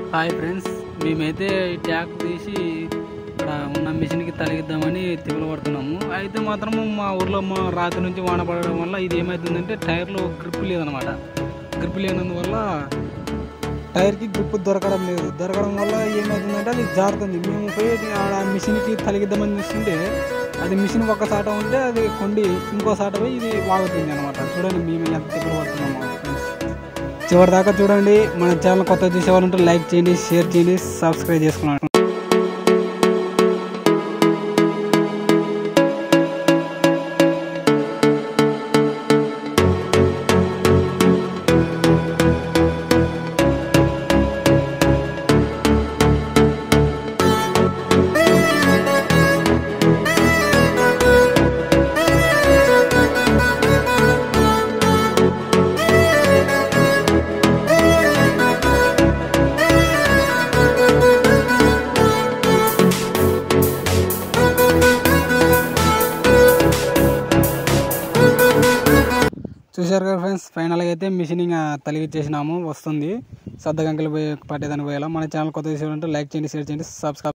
hi friends మేమైతే ఈ ట్యాక్ తీసి ఇక్కడ ఉన్న మిషన్కి తలిగిద్దామని తిరుగులు పడుతున్నాము అయితే మాత్రము మా ఊర్లో మా రాత్రి నుంచి వాన పడడం వల్ల ఇది ఏమవుతుందంటే టైర్లో గ్రిప్ లేదనమాట గ్రిప్ లేనందువల్ల టైర్కి గ్రిప్ దొరకడం లేదు దొరకడం వల్ల ఏమవుతుందంటే అది జారుతుంది మేము పోయి ఆడ మిషన్కి తలిగిద్దామని చూస్తుంటే అది మిషన్ ఒక సాట ఉంటే అది కొండి ఇంకో సాట పోయి ఇది వాగుతుంది అనమాట చూడండి మేము ఎంత తిరుగులు పడుతున్నాము ఫ్రెండ్స్ చివరి దాకా చూడండి మన ఛానల్ కొత్త చూసేవాళ్ళు ఉంటే లైక్ చేయండి షేర్ చేయండి సబ్స్క్రైబ్ చేసుకున్నాను చూశారు కదా ఫ్రెండ్స్ ఫైనల్గా అయితే మిషనింగ్ తలిగిచ్చేసినాము వస్తుంది సర్ద గంకలు పోయి పట్టేదానికి పోయేలా మన ఛానల్ కొత్త చూసేవాళ్ళంటే లైక్ చేయండి షేర్ చేయండి సబ్స్క్రైబ్